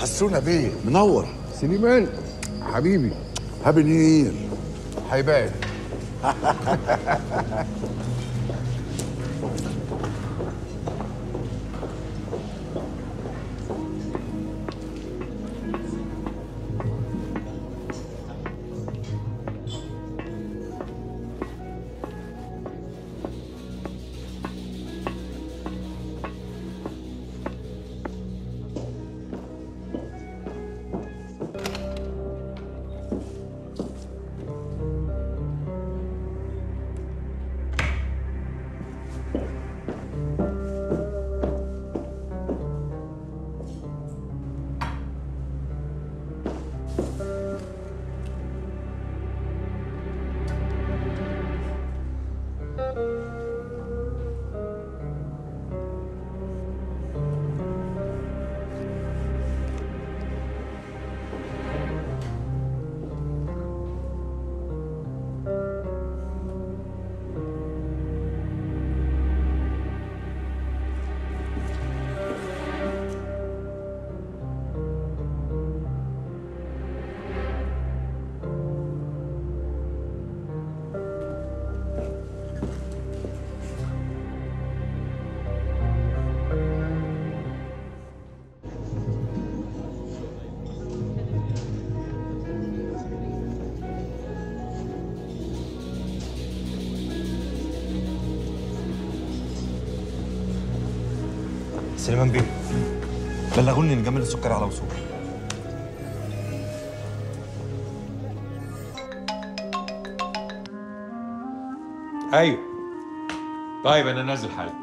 حسونا بيه منور سليمان حبيبي هابي نيو يير هيبان سليمان بيه بلغوني ان جمال السكري على وصول ايوه طيب انا نازل حالا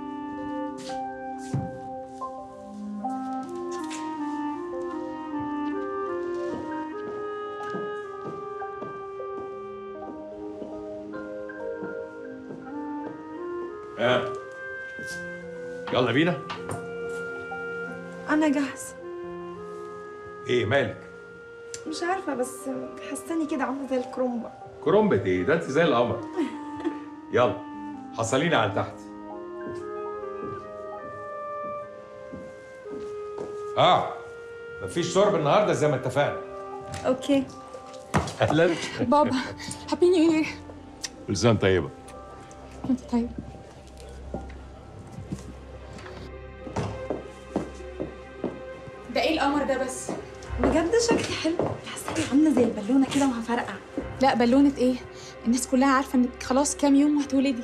ها يلا بينا أنا جاهزة ايه مالك مش عارفة بس حاساني كده عاملة زي الكرومبة كرومبة ايه ده انت زي القمر يلا حصلينا على تحت اه مفيش شرب النهارده زي ما اتفقنا أوكي اهلا بابا هابي نيو يير كل سنه طيبه انت طيب ده ايه القمر ده بس بجد شكلي حلو حاساني عاملة زي البالونة كده وهفرقع لا بالونة ايه الناس كلها عارفة انك خلاص كام يوم وهتولدي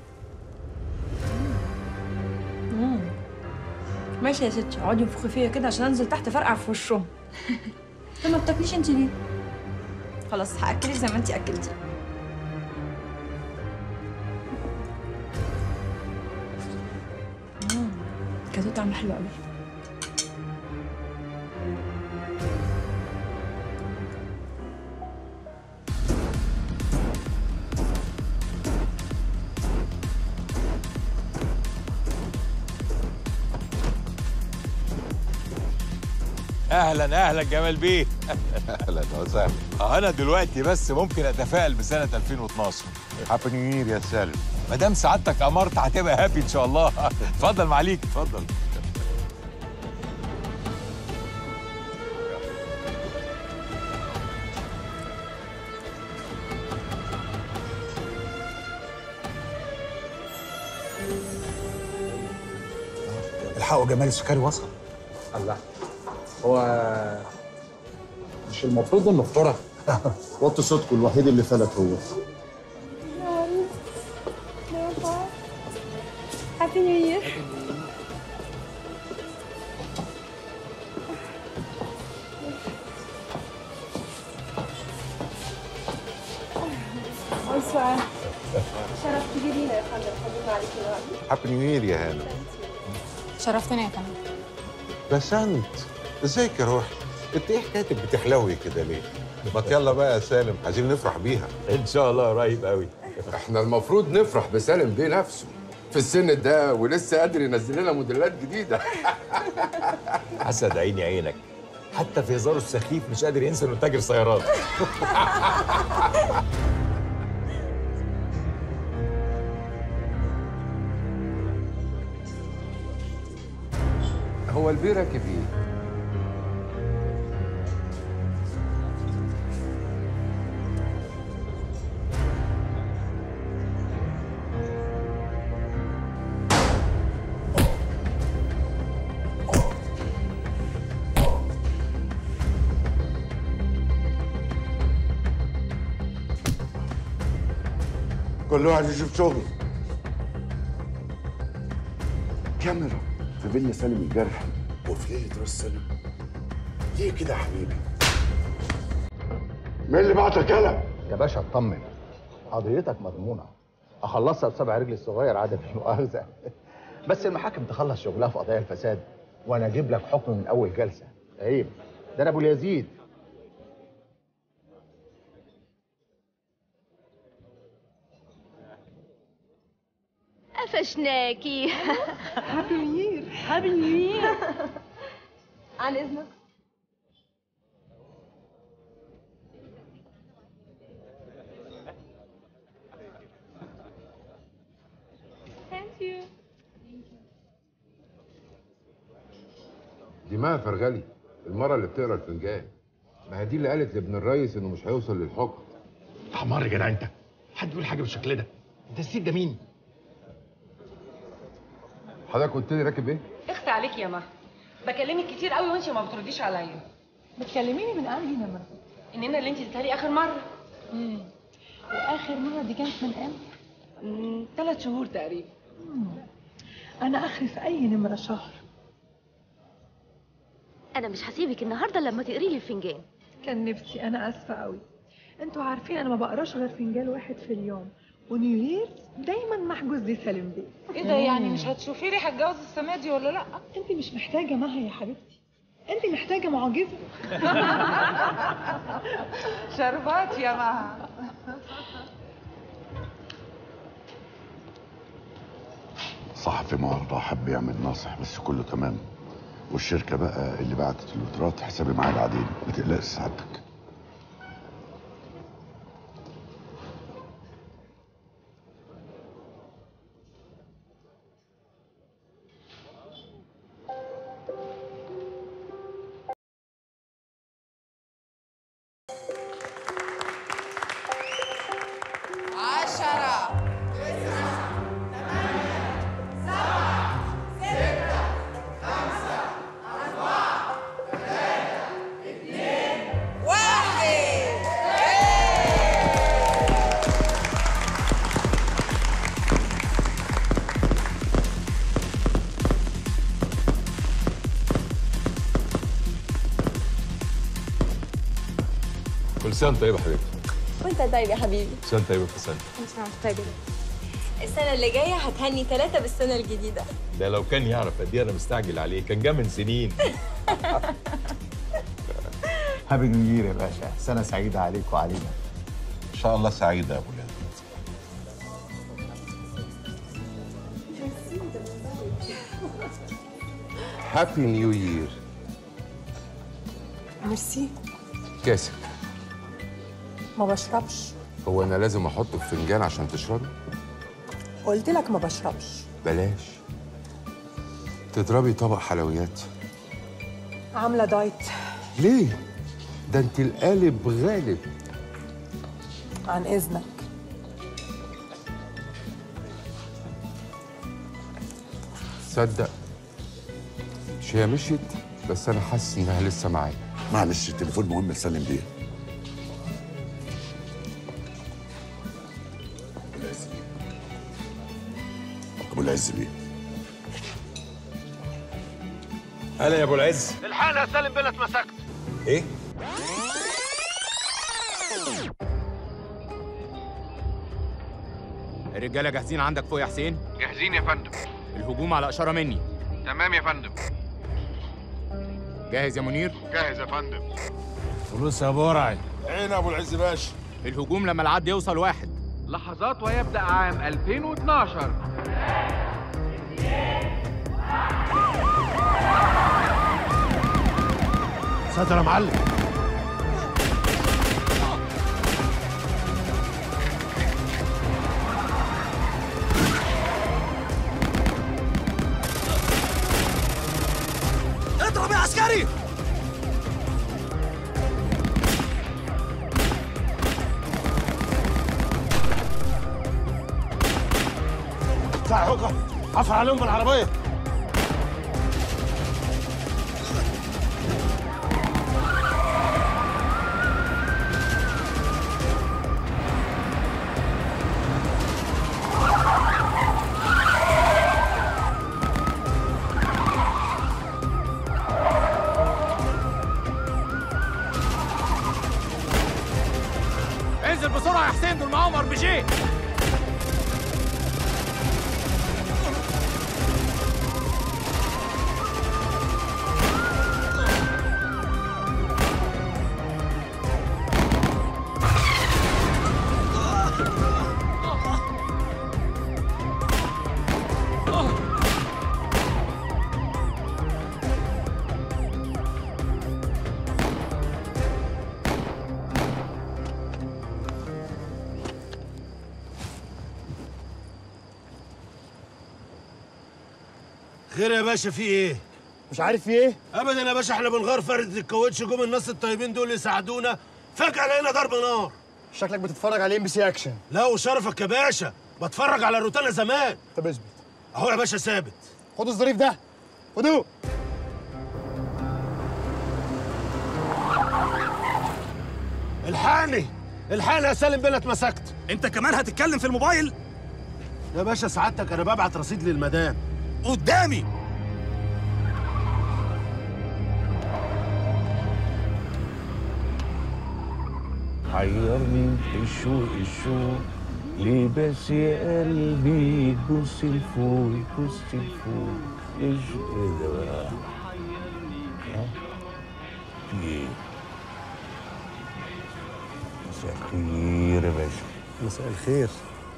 ماشي يا ستي اقعدي انفخي فيا كده عشان انزل تحت فرقع في وشهم طب ما بتاكليش انت ليه؟ خلاص هاكلك زي ما انت اكلتي مم، كانت طعم حلو قوي اهلا اهلا جمال بيه اهلا وسهلا اه انا دلوقتي بس ممكن اتفائل بسنه 2012 هابي نيو يير يا سالم ما دام سعادتك امرت هتبقى هابي ان شاء الله اتفضل معاليك اتفضل الحقوا جمال السكري وصل الله هو مش المفروض انه اخترع وطي صوتكم الوحيد اللي فلت هو هابي نيو يير بونسوار شرف كبير لينا يا فندم حضرنا عليك النهارده هابي نيو يير يا هانم شرفتنا يا فندم بسنت ازيك يا روحي انت ايه حكايتك بتحلوي كده ليه ما يلا بقى يا سالم عايزين نفرح بيها ان شاء الله قريب قوي احنا المفروض نفرح بسالم بيه نفسه في السن ده ولسه قادر ينزل لنا موديلات جديده حسد عيني عينك حتى في هزاره السخيف مش قادر ينسى انه تاجر سيارات هو البيه راكب ايه؟ كل واحد يشوف شغله كاميرا في فيلا سالم الجرح وفي ليله راس سنه ليه كده يا حبيبي؟ مين اللي بعتك يالا؟ يا باشا اطمن قضيتك مضمونه اخلصها بسبع رجل الصغير عادة في المؤاخذه بس المحاكم تخلص شغلها في قضايا الفساد وانا اجيب لك حكم من اول جلسه عيب ده انا ابو اليزيد قفشناكي هابي نيو يير هابي نيو يير عن اذنك ثانك يو دي ما فرغلي المرة اللي بتقرا الفنجان ما هي دي اللي قالت لابن الريس انه مش هيوصل للحكم حمار يا جدع انت حد يقول حاجه بالشكل ده انت السيد ده مين حضرتك قلت لي راكب ايه؟ اخت عليك يا مها بكلمك كتير قوي وانت ما بترديش عليا بتكلميني من انهي نمرة؟ اننا اللي انت اديتها لي اخر مره واخر مرة دي كانت من امتى؟ ثلاث شهور تقريبا انا اخري في اي نمرة شهر انا مش هسيبك النهارده لما تقري لي الفنجان كان نفسي انا اسفة قوي انتوا عارفين انا ما بقراش غير فنجان واحد في اليوم ونيو يير دايما محجوز لي سالم بيه ايه ده يعني مش هتشوفي لي هتجوز السنه دي ولا لا انت مش محتاجة مها يا حبيبتي انت محتاجة معجزة شربات يا مها صحفي النهارده حب يعمل ناصح بس كله تمام والشركه بقى اللي بعتت الوترات حسابي معايا بعدين ما تقلقش سعادتك عشرة واحد كل سنه وانت طيب يا حبيبتي وانت طيب يا حبيبي كل سنه وانت طيب في سنه انت طيب السنة اللي جاية هتهني ثلاثة بالسنة الجديدة ده لو كان يعرف قد ايه انا مستعجل عليه كان جه من سنين هابي نيو يير يا باشا سنه سعيده عليك وعلينا ان شاء الله سعيده يا ابو اليزيد هابي نيو يير ميرسي كاسب ما بشربش هو انا لازم احطه في فنجان عشان تشربي قلت لك ما بشربش بلاش تضربي طبق حلويات عاملة دايت ليه ده انت القالب غالب عن إذنك تصدق مش هي مشيت بس انا حاسس انها لسه معايا معلش التليفون مهم لسلم بيه ابو العز بيه هلا يا ابو العز الحقنا يا سالم بلا اتمسكت ايه الرجاله جاهزين عندك فوق يا حسين جاهزين يا فندم الهجوم على اشاره مني تمام يا فندم جاهز يا منير جاهز يا فندم فلوس يا برعي عين ابو العز باشا الهجوم لما العد يوصل واحد لحظات ويبدا عام 2012 ساتر يا معلم اضرب يا عسكري بتاع حكم حصل عليهم بالعربيه خير يا باشا في ايه؟ مش عارف في ايه؟ ابدا يا باشا احنا بنغير فرد الكاوتش جم الناس الطيبين دول يساعدونا فجأة لقينا ضرب نار شكلك بتتفرج على ام بي سي اكشن لا وشرفك يا باشا بتفرج على روتانا زمان طب اثبت اهو يا باشا ثابت خد الظريف ده خدوه الحقني الحقني يا سالم بينا اتمسكت انت كمان هتتكلم في الموبايل يا باشا سعادتك انا ببعت رصيد للمدام قدامي حيرني الشوق الشوق ليه بس يا قلبي يبص لفوق يبص لفوق ايش ايه ده بقى؟ ها؟ في ايه؟ مساء الخير يا باشا مساء الخير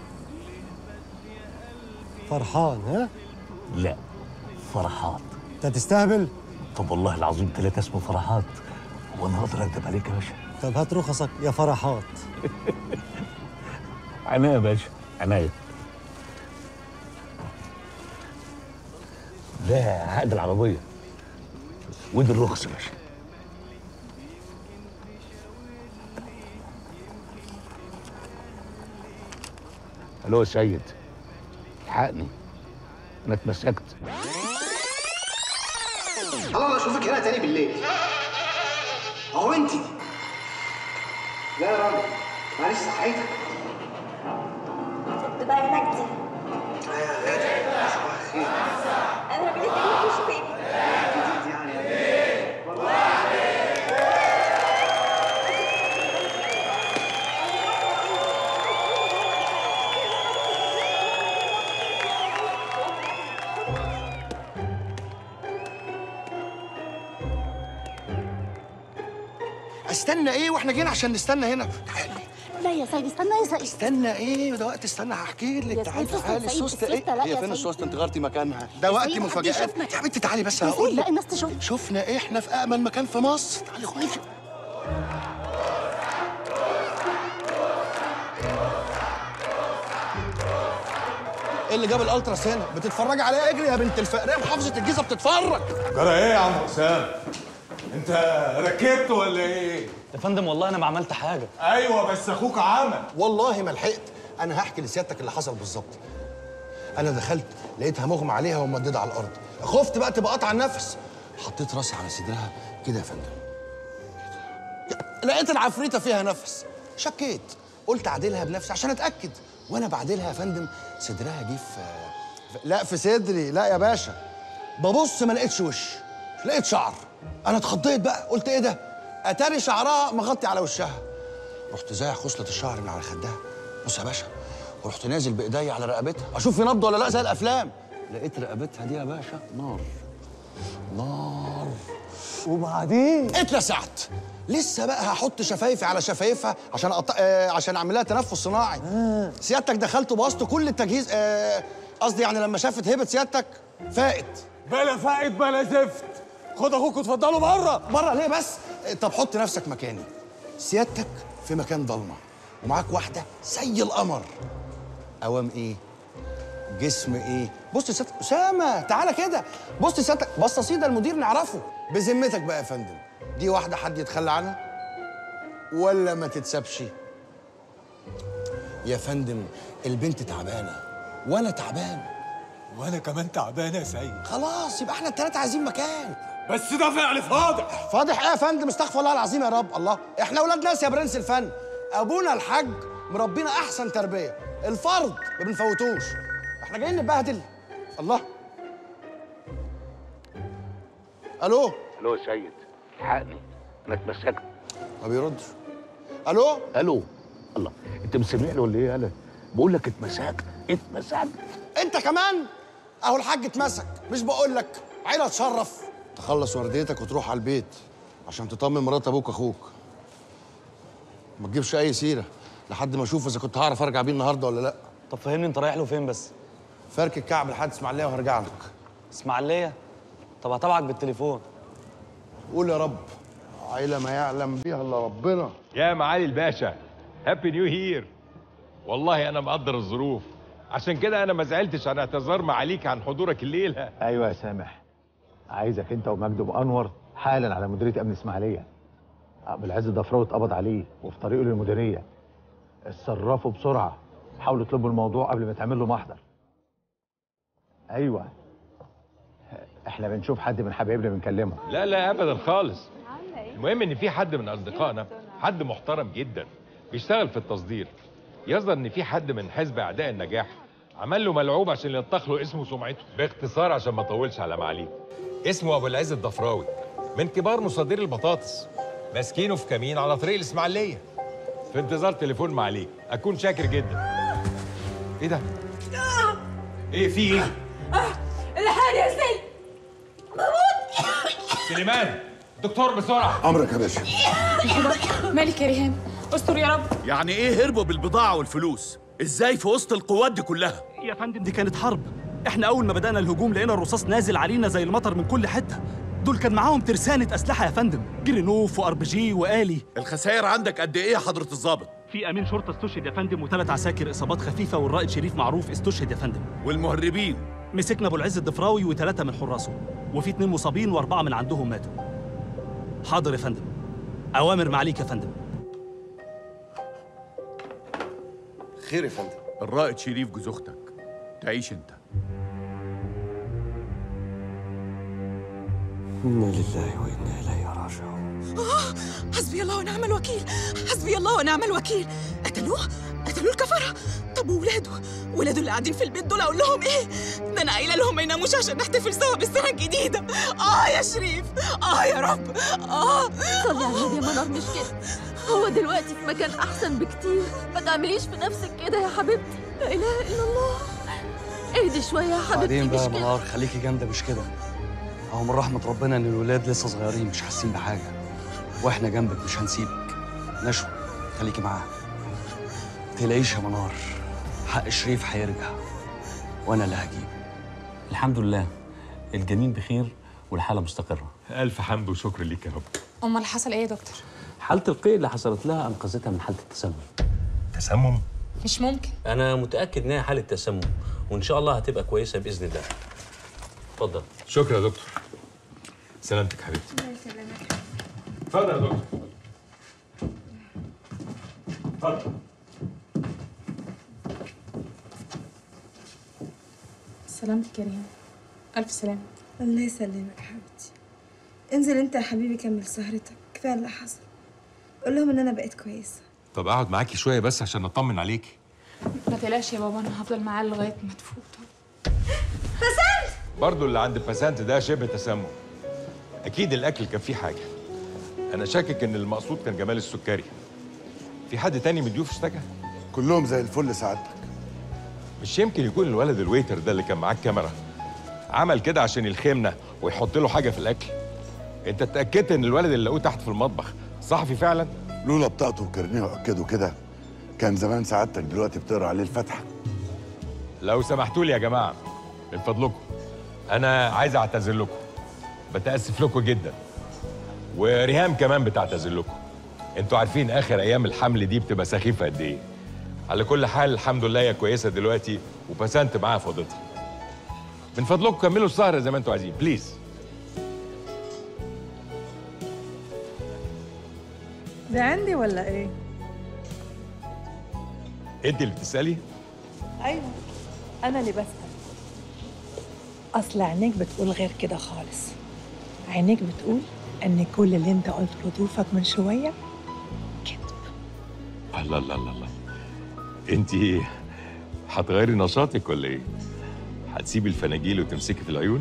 فرحان ها؟ لا فرحات انت تستهبل؟ طب والله العظيم ثلاثة اسمه فرحات وانا اقدر اكذب عليك يا باشا طب هات رخصك يا فرحات عناية يا باشا عناية ده عقد العربية ودي الرخص يا باشا الو يا سيد الحقني انا اتمسكت الله اشوفك هنا تاني بالليل اهو انت دي لا يا راجل معلش صحيتك بقى هناك دي يا غادة صباح الخير انا بجد مش تاني جديد يعني استنى ايه واحنا جينا عشان نستنى هنا تعالي لا يا سيد استنى يا سيد استنى ايه ده وقت استنى هحكي لك يا تعالي سيد، تعالي سيد، السوسته السوستة ايه لا هي يا فين سيد. السوسته انت غيرتي مكانها ده يا وقت سيد، حد مفاجآت يشوفنا. يا بنتي تعالي بس يا سيد، هقول لا لك الناس تشوف شفنا ايه احنا في امن مكان في مصر تعالي خدي ايه اللي جاب الالتراس هنا بتتفرجي عليها اجري يا بنت الفقريه محافظه الجيزه بتتفرج جرى ايه يا عم حسام؟ انت ركبت ولا ايه؟ يا فندم والله انا ما عملت حاجه ايوه بس اخوك عمل والله ما لحقت انا هحكي لسيادتك اللي حصل بالظبط انا دخلت لقيتها مغمى عليها وممدده على الارض خفت بقى تبقى قطع النفس حطيت راسي على صدرها كده يا فندم لقيت العفريته فيها نفس شكيت قلت اعدلها بنفسي عشان اتاكد وانا بعدلها يا فندم صدرها جه في في- لا في صدري لا يا باشا ببص ما لقيتش وش لقيت شعر انا اتخضيت بقى قلت ايه ده اتاري شعرها مغطي على وشها رحت زايع خصله الشعر من على خدها بص يا باشا ورحت نازل بايديا على رقبتها اشوف في نبض ولا لا زي الافلام لقيت رقبتها دي يا باشا نار نار وبعدين اتلسعت لسه بقى هحط شفايفي على شفايفها عشان أط... آه عشان اعمل لها تنفس صناعي سيادتك دخلت وبوظت كل التجهيز آه، قصدي يعني لما شافت هبه سيادتك فاقت بلا فائد بلا زفت خد اخوك وتفضلوا بره بره ليه بس آه، طب حط نفسك مكاني سيادتك في مكان ضلمه ومعاك واحده زي القمر قوام ايه جسم ايه بص يا سيادتك اسامه تعالى كده بص يا سيادتك بص ده المدير نعرفه بذمتك بقى يا فندم دي واحده حد يتخلى عنها ولا ما تتسابش يا فندم البنت تعبانه وانا تعبان وانا كمان تعبان يا سيد خلاص يبقى احنا الثلاثه عايزين مكان بس ده فعل فاضح فاضح ايه يا فندم استغفر الله العظيم يا رب الله احنا اولاد ناس يا برنس الفن ابونا الحاج مربينا احسن تربيه الفرض ما بنفوتوش احنا جايين نبهدل الله الو الو يا سيد الحقني انا اتمسكت ما بيردش الو الو الله انت مش سامعني ولا ايه انا بقول لك اتمسكت اتمسكت انت كمان اهو الحاج اتمسك مش بقول لك عيله تشرف تخلص ورديتك وتروح على البيت عشان تطمن مرات ابوك واخوك ما تجيبش اي سيره لحد ما اشوف اذا كنت هعرف ارجع بيه النهارده ولا لا طب فهمني انت رايح له فين بس فرك الكعب لحد اسماعيليه وهرجع لك اسماعيليه طب هتابعك بالتليفون قول يا رب عيله ما يعلم بيها الا ربنا يا معالي الباشا هابي نيو هير والله انا مقدر الظروف عشان كده انا ما زعلتش عن اعتذار معاليك عن حضورك الليله ايوه يا سامح عايزك انت ومجدي وانور حالا على مديريه امن اسماعيليه عبد العزيز ضفراوي اتقبض عليه وفي طريقه للمديريه اتصرفوا بسرعه حاولوا تلبوا الموضوع قبل ما تعمل له محضر ايوه احنا بنشوف حد من حبايبنا بنكلمه لا لا ابدا خالص المهم ان في حد من اصدقائنا حد محترم جدا بيشتغل في التصدير يظهر ان في حد من حزب اعداء النجاح عمل له ملعوب عشان ينطق له اسمه وسمعته باختصار عشان ما اطولش على معاليك اسمه ابو العز الضفراوي من كبار مصدري البطاطس ماسكينه في كمين على طريق الاسماعيليه في انتظار تليفون معاليك اكون شاكر جدا ايه ده ايه في ايه الحقني يا سيد بموت سليمان دكتور بسرعه امرك يا باشا مالك يا ريهام استر يا رب يعني ايه هربوا بالبضاعة والفلوس؟ ازاي في وسط القوات دي كلها؟ يا فندم دي كانت حرب احنا اول ما بدانا الهجوم لقينا الرصاص نازل علينا زي المطر من كل حته دول كان معاهم ترسانه اسلحه يا فندم جرينوف وار بي جي والي الخسائر عندك قد ايه يا حضرة الضابط؟ في امين شرطه استشهد يا فندم وثلاث عساكر اصابات خفيفه والرائد شريف معروف استشهد يا فندم والمهربين مسكنا ابو العز الضفراوي وثلاثه من حراسه وفي اتنين مصابين واربعه من عندهم ماتوا حاضر يا فندم اوامر معاليك يا فندم خير يا فندم الرائد شريف جوز اختك تعيش انت إنا لله وإنا إليه راجعون آه، حسبي الله ونعم الوكيل حسبي الله ونعم الوكيل قتلوه قتلوه الكفرة طب وولاده ولاده اللي قاعدين في البيت دول اقول لهم ايه ده انا قايله لهم ما يناموش عشان نحتفل سوا بالسنه الجديده اه يا شريف اه يا رب اه صلي على النبي يا منار مش كده هو دلوقتي في مكان احسن بكتير ما تعمليش في نفسك كده يا حبيبتي لا اله الا الله اهدي شويه يا حبيبتي بعدين مش بقى يا كده منار خليكي جامده مش كده اهو من رحمه ربنا ان الولاد لسه صغيرين مش حاسين بحاجه واحنا جنبك مش هنسيبك نشوى خليكي معاها ما تقلقيش يا منار حق شريف هيرجع وانا اللي هجيب الحمد لله الجنين بخير والحالة مستقرة الف حمد وشكر ليك يا رب امال حصل ايه يا دكتور حالة القيء اللي حصلت لها أنقذتها من حالة التسمم تسمم مش ممكن أنا متأكد إنها حالة تسمم وإن شاء الله هتبقى كويسة بإذن الله اتفضل شكرا يا دكتور سلامتك حبيبتي اتفضل يا دكتور اتفضل سلامتك يا ريهام الف سلامه الله يسلمك يا حبيبتي انزل انت يا حبيبي كمل سهرتك كفايه اللي حصل قول لهم ان انا بقيت كويسه طب اقعد معاكي شويه بس عشان اطمن عليكي ما تقلقش يا بابا انا هفضل معاه لغايه ما تفوق برضو اللي عند الباسانت ده شبه تسمم اكيد الاكل كان فيه حاجه انا شاكك ان المقصود كان جمال السكري في حد تاني من الضيوف اشتكى كلهم زي الفل سعادتك مش يمكن يكون الولد الويتر ده اللي كان معاه الكاميرا عمل كده عشان يلخمنا ويحط له حاجه في الاكل انت اتاكدت ان الولد اللي لقوه تحت في المطبخ صحفي فعلا لولا بطاقته وكارنيه واكدوا كده كان زمان سعادتك دلوقتي بتقرا عليه الفاتحه لو سمحتوا لي يا جماعه من فضلكم انا عايز اعتذر لكم بتاسف لكم جدا وريهام كمان بتعتذر لكم انتوا عارفين اخر ايام الحمل دي بتبقى سخيفه قد ايه على كل حال الحمد لله هي كويسه دلوقتي وبسنت معاها فاضتها من فضلكم كملوا السهره زي ما انتوا عايزين بليز ده عندي ولا ايه انت اللي بتسالي ايوه انا اللي بسال اصل عينيك بتقول غير كده خالص عينيك بتقول ان كل اللي انت قلته لضيوفك من شويه الله الله الله الله انت هتغيري نشاطك ولا ايه هتسيبي الفناجيل وتمسكي في العيون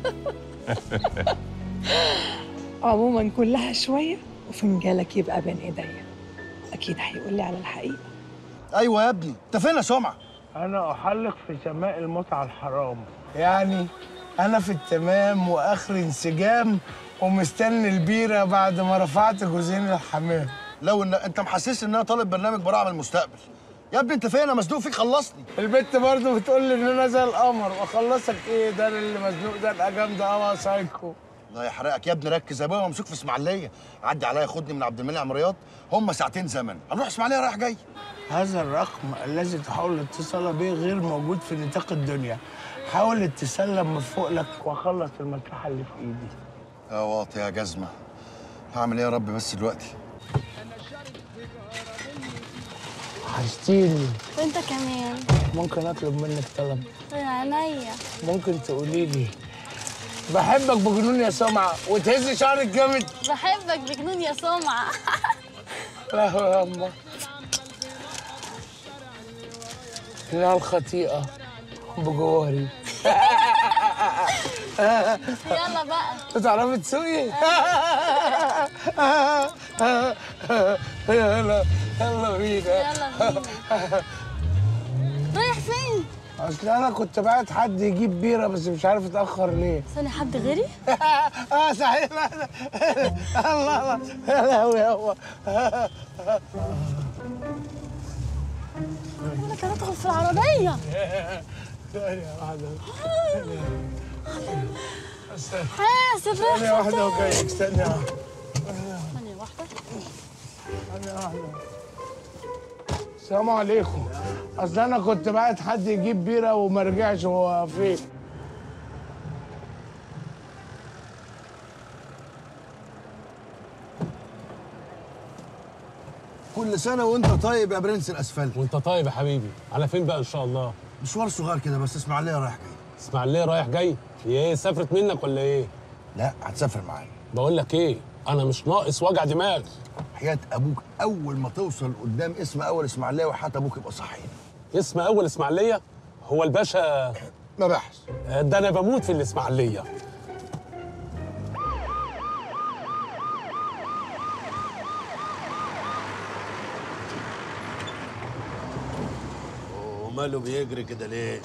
عموما كلها شويه وفنجالك يبقى بين ايديا اكيد هيقول لي على الحقيقه ايوه يا ابني انت فين يا سمعه أنا أحلق في سماء المتعة الحرام يعني أنا في التمام وآخر انسجام ومستني البيرة بعد ما رفعت جوزين الحمام لو ان انت محسس ان انا طالب برنامج براعه من المستقبل يا ابني انت فين انا مزنوق فيك خلصني البت برضه بتقول لي إن أنا زي القمر وأخلصك إيه ده أنا اللي مزنوق ده الأجام ده أوي يا سايكو الله يحرقك يا ابني ركز ابويا ممسوك في اسماعيليه عدي عليا خدني من عبد المنعم رياض هم ساعتين زمن هنروح اسماعيليه رايح جاي هذا الرقم الذي تحاول الاتصال به غير موجود في نطاق الدنيا حاول الاتصال لما افوق لك واخلص المصلحه اللي في ايدي يا واطي يا جزمه هعمل ايه يا رب بس دلوقتي وحشتيني وانت كمان ممكن اطلب منك طلب يا عينيا ممكن تقولي لي بحبك بجنون يا سمعه وتهزي شعرك جامد بحبك بجنون يا سمعة لا يا أما إنها الخطيئة بجواري يلا بقى تعرفي تسوقي؟ يلا يلا بينا يلا بينا رايح فين؟ اصل انا كنت بعت حد يجيب بيره بس مش عارف اتاخر ليه ثاني حد غيري؟ اه صحيح لا لا. الله الله يا لهوي يابا انا كان ادخل في العربية ثانية واحدة حاسب ثانية واحدة وجايك ثانية واحدة ثانية واحدة ثانية واحدة السلام عليكم اصل انا كنت بعت حد يجيب بيره وما رجعش هو فين كل سنه وانت طيب يا برنس الاسفلت وانت طيب يا حبيبي على فين بقى ان شاء الله مشوار صغير كده بس اسماعيليه رايح جاي اسماعيليه رايح جاي هي ايه سافرت منك ولا ايه لا هتسافر معايا بقول لك ايه انا مش ناقص وجع دماغ حياه ابوك اول ما توصل قدام اسم اول اسماعيليه وحياه ابوك يبقى صحيح اسم اول اسماعيليه هو الباشا مباحث ده انا بموت في الاسماعيليه وماله بيجري كده ليه؟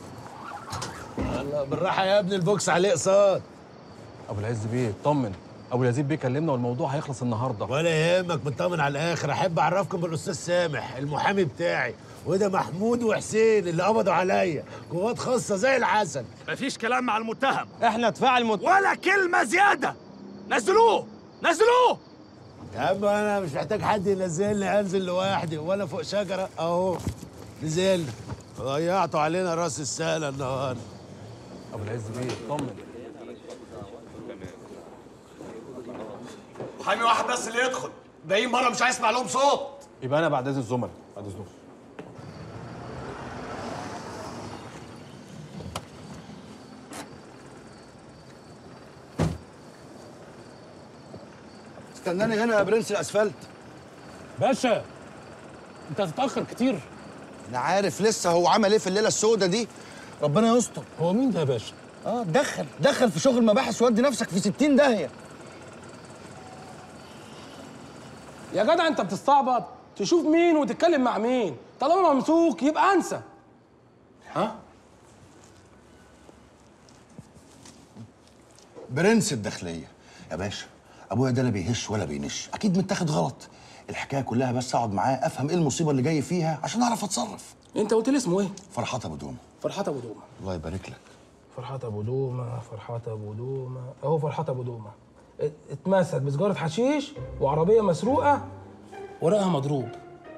الله بالراحه يا ابني البوكس عليه اقساط ابو العز بيه اطمن ابو اليزيد بيه كلمنا والموضوع هيخلص النهارده ولا يهمك مطمن على الاخر احب اعرفكم بالاستاذ سامح المحامي بتاعي وده محمود وحسين اللي قبضوا عليا قوات خاصه زي العسل مفيش كلام مع المتهم احنا دفاع المتهم ولا كلمه زياده نزلوه نزلوه يا عم انا مش محتاج حد ينزلني انزل لوحدي ولا فوق شجره اهو نزلنا ضيعتوا علينا راس السهله النهارده ابو العز بيه اطمن محامي واحد بس اللي يدخل باقيين بره مش عايز اسمع لهم صوت يبقى انا بعد اذن الزملاء بعد اذنكم استناني هنا يا برنس الاسفلت باشا انت هتتاخر كتير انا عارف لسه هو عمل ايه في الليله السوداء دي ربنا يستر هو مين ده يا باشا اه دخل دخل في شغل مباحث ودي نفسك في 60 داهيه يا جدع انت بتستعبط تشوف مين وتتكلم مع مين طالما ممسوك يبقى انسى ها برنس الداخليه يا باشا ابويا ده لا بيهش ولا بينش اكيد متاخد غلط الحكايه كلها بس اقعد معاه افهم ايه المصيبه اللي جاي فيها عشان اعرف اتصرف انت قلت لي اسمه ايه فرحات ابو دوم فرحات ابو دومه الله يبارك لك فرحات ابو دومه فرحات ابو دومه اهو فرحات ابو دومه ات- اتمسك بسجاره حشيش وعربيه مسروقه ورقها مضروب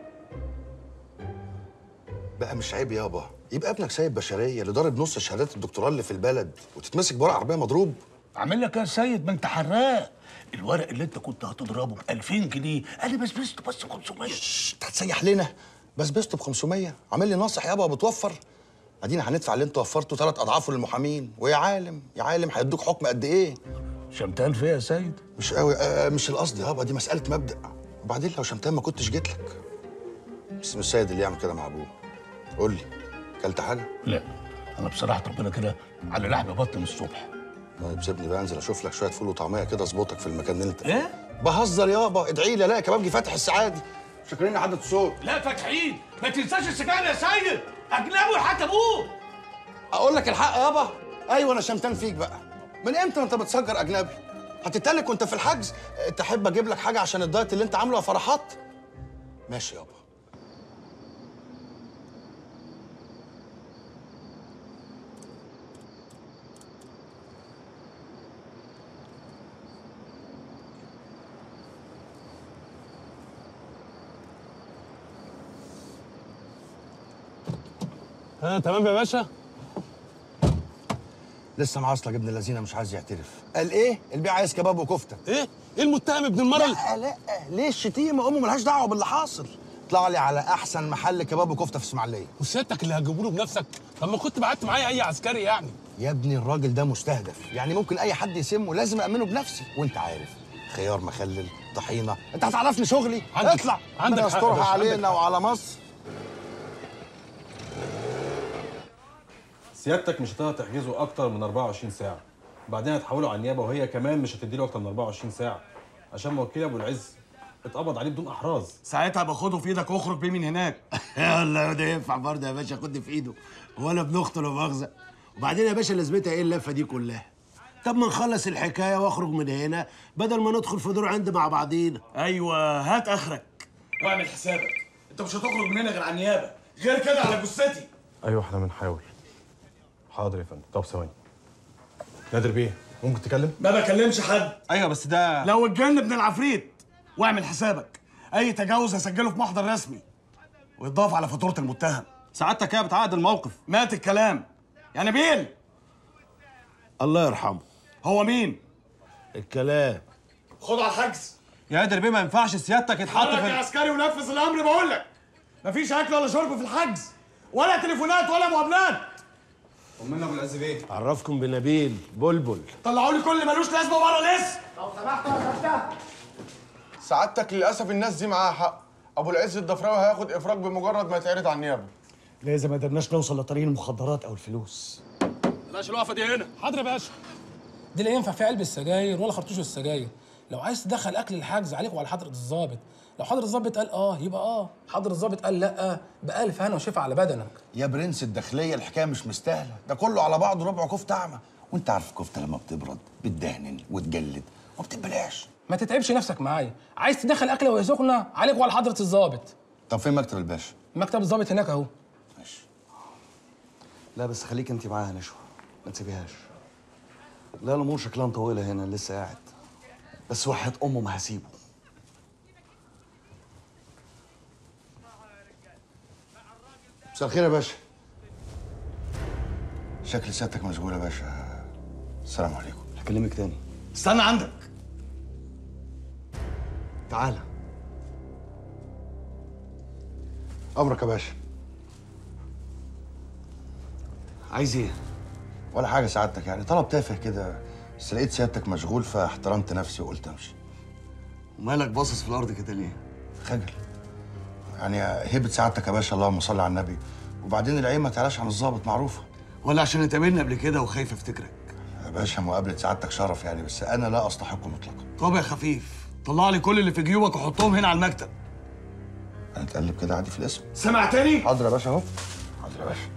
بقى مش عيب يابا يبقى ابنك سايب بشريه اللي ضارب نص شهادات الدكتوراه اللي في البلد وتتمسك بورق عربيه مضروب عامل لك يا سيد ما انت حراق الورق اللي انت كنت هتضربه ب 2000 جنيه انا بسبسته بس ب 500 انت هتسيح لنا بس بسته ب 500 عامل لي ناصح يابا بتوفر ادينا هندفع اللي انت وفرته ثلاث اضعافه للمحامين ويا عالم يا عالم هيدوك حكم قد ايه شمتان فيا يا سيد مش قوي آه مش القصد يابا دي مساله مبدا وبعدين لو شمتان ما كنتش جيت لك بس مش السيد اللي يعمل كده مع ابوه قول لي اكلت حاجه لا انا بصراحه ربنا كده على لحم بطن الصبح طيب سيبني بقى انزل اشوف لك شويه فول وطعميه كده اظبطك في المكان اللي انت ايه بهزر يابا ادعي لي الاقي كبابجي فاتح السعادي شكرين عدد الصوت لا فاتحين ما تنساش السجاير يا سيد اجنبي حتى ابوه اقول لك الحق يابا ايوه انا شمتان فيك بقى من امتى انت بتسجر اجنبي هتتلك وانت في الحجز أه، تحب اجيب لك حاجه عشان الدايت اللي انت عامله يا فرحات ماشي يابا ها تمام يا باشا لسه معاصلك ابن الذين مش عايز يعترف قال ايه البيع عايز كباب وكفته ايه ايه المتهم ابن المره لا لا ليه الشتيمه امه ملهاش دعوه باللي حاصل طلع لي على احسن محل كباب وكفته في اسماعيليه وسيادتك اللي هتجيبه له بنفسك لما كنت بعت معايا اي عسكري يعني يا ابني الراجل ده مستهدف يعني ممكن اي حد يسمه لازم امنه بنفسي وانت عارف خيار مخلل طحينه انت هتعرفني شغلي عندك- اطلع عندك ربنا حق يا يسترها باشا، عندك علينا حق. وعلى مصر سيادتك مش هتقدر تحجزه اكتر من 24 ساعه بعدين هتحوله على النيابه وهي كمان مش هتديله اكتر من 24 ساعه عشان موكيل ابو العز اتقبض عليه بدون احراز ساعتها باخده في ايدك واخرج بيه من هناك يلا ده ينفع برضه يا باشا خد في ايده ولا ابن اخته لا مؤاخذه وبعدين يا باشا لازمتها ايه اللفه دي كلها طب ما نخلص الحكايه واخرج من هنا بدل ما ندخل في دور عند مع بعضينا ايوه هات اخرك واعمل حسابك انت مش هتخرج من هنا غير على النيابه غير كده على جثتي ايوه احنا بنحاول حاضر يا فندم طب ثواني نادر بيه ممكن تتكلم ما بكلمش حد ايوه بس ده لو اتجن ابن العفريت واعمل حسابك اي تجاوز هسجله في محضر رسمي ويتضاف على فاتوره المتهم سعادتك كده بتعقد الموقف مات الكلام يا نبيل الله يرحمه هو مين الكلام خده على الحجز يا نادر بيه ما ينفعش سيادتك يتحط حضرتك يا في عسكري ونفذ الامر بقول لك مفيش اكل ولا شرب في الحجز ولا تليفونات ولا مقابلات امنا ابو العز بيه عرفكم بنبيل بلبل طلعوا لي كل اللي ملوش لازمه بره الاسم سعادتك للاسف الناس دي معاها حق ابو العز الضفراوي هياخد افراج بمجرد ما يتعرض على النيابه لازم ما قدرناش نوصل لطريق المخدرات او الفلوس بلاش الوقفه دي هنا حاضر يا باشا دي لا ينفع فيها علبه السجاير ولا خرطوش السجاير لو عايز تدخل اكل الحجز عليك وعلى حضره الضابط لو حضره الضابط قال اه يبقى اه حضره الضابط قال لا بألف هنا وشفا على بدنك يا برنس الداخليه الحكايه مش مستاهله ده كله على بعضه ربع كفته اعمى وانت عارف الكفته لما بتبرد بتدهن وتجلد وما بتتبلعش ما تتعبش نفسك معايا عايز تدخل اكله وهي سخنه عليك وعلى حضره الضابط طب فين مكتب الباشا مكتب الضابط هناك اهو لا بس خليك انت معاها نشوى ما تسيبيهاش لا الامور شكلها مطوله هنا لسه قاعد بس وحياة امه ما هسيبه مساء الخير يا باشا شكل سيادتك مشغول يا باشا السلام عليكم هكلمك تاني استنى عندك تعالى امرك يا باشا عايز ايه ولا حاجه سعادتك يعني طلب تافه كده بس لقيت سيادتك مشغول فاحترمت نفسي وقلت امشي ومالك باصص في الارض كده ليه خجل يعني هيبه سعادتك يا باشا اللهم صل على النبي وبعدين العين ما تعلاش عن الظابط معروفه ولا عشان اتقابلنا قبل كده وخايف افتكرك يا باشا مقابله سعادتك شرف يعني بس انا لا استحق مطلقا طب يا خفيف طلع لي كل اللي في جيوبك وحطهم هنا على المكتب هنتقلب كده عادي في الاسم سمعتني حاضر يا باشا اهو حاضر يا باشا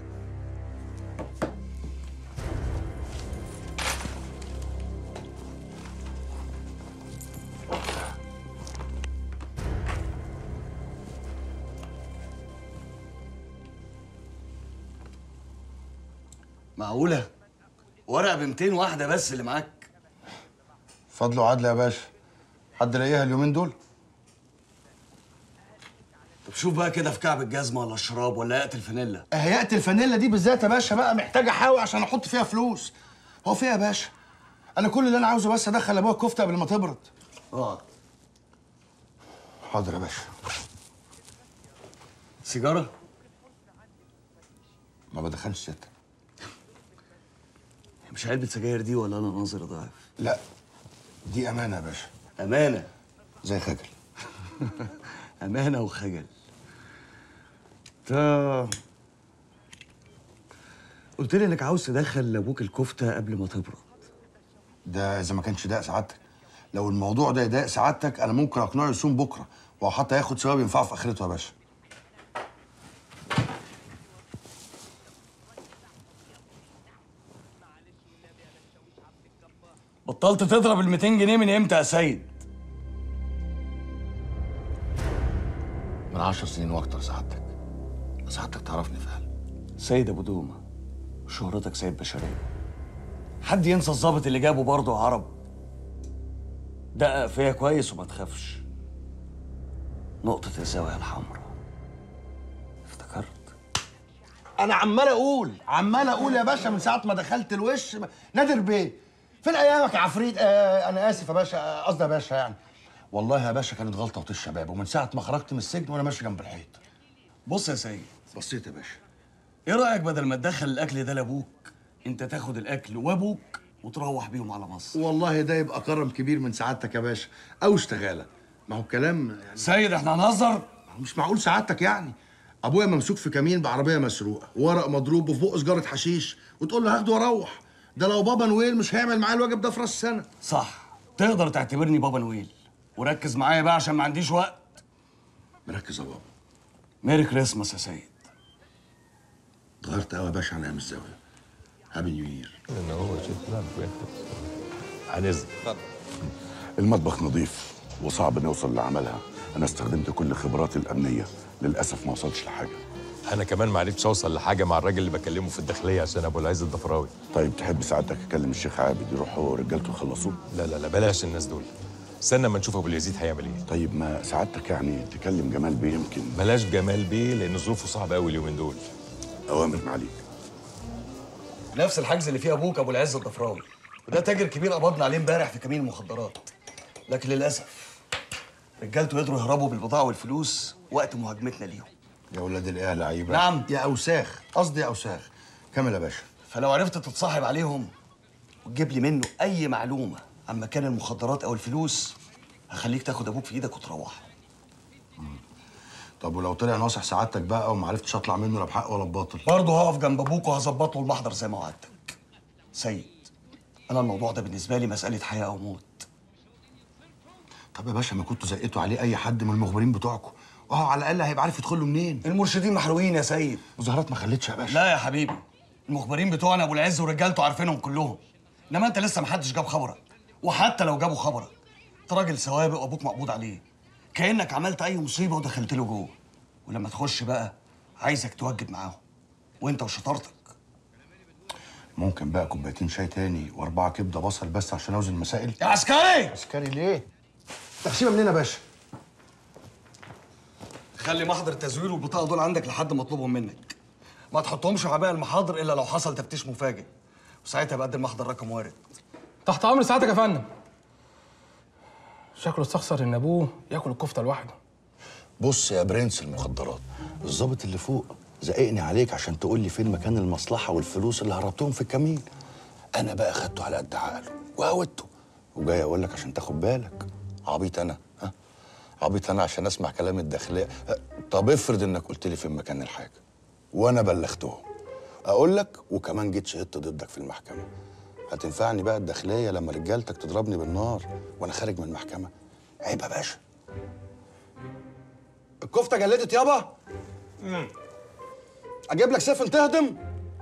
معقوله ورقه ب 200 واحده بس اللي معاك فضل وعدل يا باشا حد لاقيها اليومين دول طب شوف بقى كده في كعب الجزمه ولا الشراب ولا ياقه الفانيلا هيئة الفانيلا دي بالذات يا باشا بقى محتاجه حاوي عشان احط فيها فلوس هو فيها يا باشا انا كل اللي انا عاوزه بس ادخل ابويا الكفته قبل ما تبرد اقعد حاضر يا باشا سيجاره ما بدخلش سيادتك مش علبه سجاير دي ولا انا ناظر ضعيف لا دي امانه يا باشا امانه زي خجل امانه وخجل تا قلت لي انك عاوز تدخل لابوك الكفته قبل ما تبرد ده اذا ما كانش ضايق سعادتك لو الموضوع ده يضايق سعادتك انا ممكن اقنعه يصوم بكره وحتى ياخد ثواب ينفعه في اخرته يا باشا بطلت تضرب ال 200 جنيه من امتى يا سيد من عشر سنين واكتر سعادتك سعادتك تعرفني فعلا سيد ابو دومه شهرتك سيد بشريه حد ينسى الظابط اللي جابه برضه عرب دقق فيا كويس وما تخافش نقطة الزاوية الحمراء افتكرت انا عمال اقول عمال اقول يا باشا من ساعه ما دخلت الوش نادر بيه فين ايامك يا عفريت آه انا اسف يا باشا آه، قصدي يا باشا يعني والله يا باشا كانت غلطه وطيش شباب ومن ساعه ما خرجت من السجن وانا ماشي جنب الحيط بص يا سيد بصيت يا باشا ايه رايك بدل ما تدخل الاكل ده لابوك انت تاخد الاكل وابوك وتروح بيهم على مصر والله ده يبقى كرم كبير من سعادتك يا باشا او اشتغاله ما هو الكلام يعني سيد احنا هنهزر مش معقول سعادتك يعني ابويا ممسوك في كمين بعربيه مسروقه ورق مضروب وفي بقه سجاره حشيش وتقول له هاخده واروح ده لو بابا نويل مش هيعمل معايا الواجب ده في راس السنه صح تقدر تعتبرني بابا نويل وركز معايا بقى عشان ما عنديش وقت مركز يا بابا ميري كريسماس يا سيد اتغيرت قوي يا باشا عن ايام الزاويه هابي نيو يير ان هو هنزل المطبخ نظيف وصعب نوصل لعملها انا استخدمت كل خبراتي الامنيه للاسف ما وصلتش لحاجه انا كمان ما عرفتش اوصل لحاجه مع الراجل اللي بكلمه في الداخليه عشان ابو العز الضفراوي طيب تحب سعادتك اكلم الشيخ عابد يروح هو ورجالته يخلصوه لا لا لا بلاش الناس دول استنى اما نشوف ابو اليزيد هيعمل ايه طيب ما سعادتك يعني تكلم جمال بيه يمكن بلاش جمال بيه لان ظروفه صعبه قوي اليومين دول اوامر معاليك نفس الحجز اللي فيه ابوك ابو العز الضفراوي وده تاجر كبير قبضنا عليه امبارح في كمين المخدرات لكن للاسف رجالته قدروا يهربوا بالبضاعه والفلوس وقت مهاجمتنا ليهم يا ولاد الايه يا لعيبه نعم. يا اوساخ قصدي يا اوساخ كمل يا باشا فلو عرفت تتصاحب عليهم وتجيب لي منه اي معلومه عن مكان المخدرات او الفلوس هخليك تاخد ابوك في ايدك وتروح طب ولو طلع ناصح سعادتك بقى وما عرفتش اطلع منه لا بحق ولا بباطل برضه هقف جنب ابوك وهظبط له المحضر زي ما وعدتك سيد انا الموضوع ده بالنسبه لي مساله حياه او موت طب يا باشا ما كنتوا زقتوا عليه اي حد من المخبرين بتوعكم وهو على الاقل هيبقى عارف يدخل له منين المرشدين محروقين يا سيد وزهرات ما خلتش يا باشا لا يا حبيبي المخبرين بتوعنا ابو العز ورجالته عارفينهم كلهم انما انت لسه محدش جاب خبرك وحتى لو جابوا خبرك انت راجل سوابق وابوك مقبوض عليه كانك عملت اي مصيبه ودخلت له جوه ولما تخش بقى عايزك توجد معاهم وانت وشطارتك ممكن بقى كوبايتين شاي تاني واربعه كبده بصل بس عشان اوزن المسائل يا عسكري عسكري ليه تقسيمه منين يا باشا خلي محضر التزوير والبطاقه دول عندك لحد ما اطلبهم منك ما تحطهمش في عباءه المحاضر الا لو حصل تفتيش مفاجئ وساعتها بقدم محضر رقم وارد تحت امر سعادتك يا فندم شكله استخسر ان ابوه ياكل الكفته لوحده بص يا برنس المخدرات الظابط اللي فوق زققني عليك عشان تقول لي فين مكان المصلحه والفلوس اللي هربتهم في الكمين انا بقى خدته على قد عقله وهوته وجاي اقول لك عشان تاخد بالك عبيط انا ها عبيط انا عشان اسمع كلام الداخليه أه، طب افرض انك قلت لي فين مكان الحاجه وانا بلغتهم اقول لك وكمان جيت شهدت ضدك في المحكمه هتنفعني بقى الداخليه لما رجالتك تضربني بالنار وانا خارج من المحكمه عيب يا باشا الكفته جلدت يابا اجيب لك سفن تهدم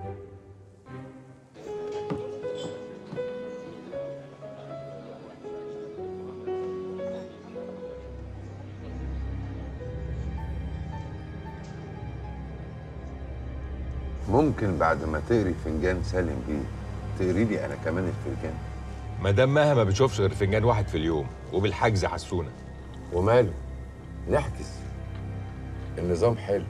ممكن بعد ما تقري فنجان سالم بيه تقري لي انا كمان الفنجان مدام مها ما بتشوفش غير فنجان واحد في اليوم وبالحجز حسونه وماله نحجز النظام حلو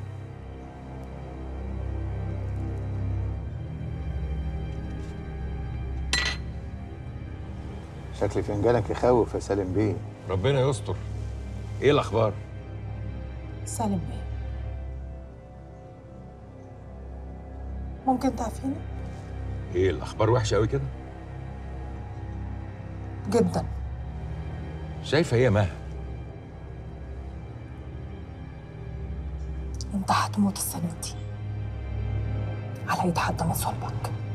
شكل فنجانك يخوف يا سالم بيه ربنا يستر ايه الاخبار سالم بيه ممكن تعرفيني ايه الاخبار وحشه قوي كده جدا شايفه ايه يا مها انت هتموت السنة دي على ايد حد من صلبك